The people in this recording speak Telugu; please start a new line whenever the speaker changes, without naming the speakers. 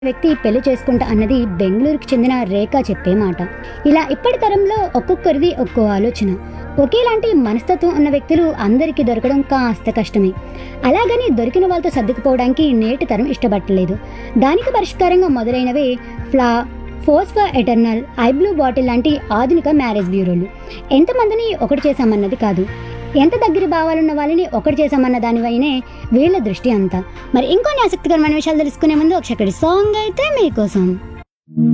వ్యక్తి పెళ్లి చేసుకుంటా అన్నది బెంగళూరుకి చెందిన రేఖ చెప్పే మాట ఇలా ఇప్పటి తరంలో ఒక్కొక్కరిది ఒక్కో ఆలోచన ఒకేలాంటి మనస్తత్వం ఉన్న వ్యక్తులు అందరికీ దొరకడం కాస్త కష్టమే అలాగని దొరికిన వాళ్ళతో సర్దుకుపోవడానికి నేటి తరం ఇష్టపడలేదు దానికి పరిష్కారంగా మొదలైనవే ఫ్లా ఫోస్ఫా ఎటర్నల్ ఐబ్లూ బాటిల్ లాంటి ఆధునిక మ్యారేజ్ బ్యూరోలు ఎంతమందిని ఒకటి చేశామన్నది కాదు ఎంత దగ్గర భావాలున్న వాళ్ళని ఒకటి చేశామన్న దానివైనే వీళ్ళ దృష్టి అంతా మరి ఇంకొన్ని ఆసక్తికరమైన విషయాలు తెలుసుకునే ముందు ఒక చక్కటి సాంగ్ అయితే మీకోసం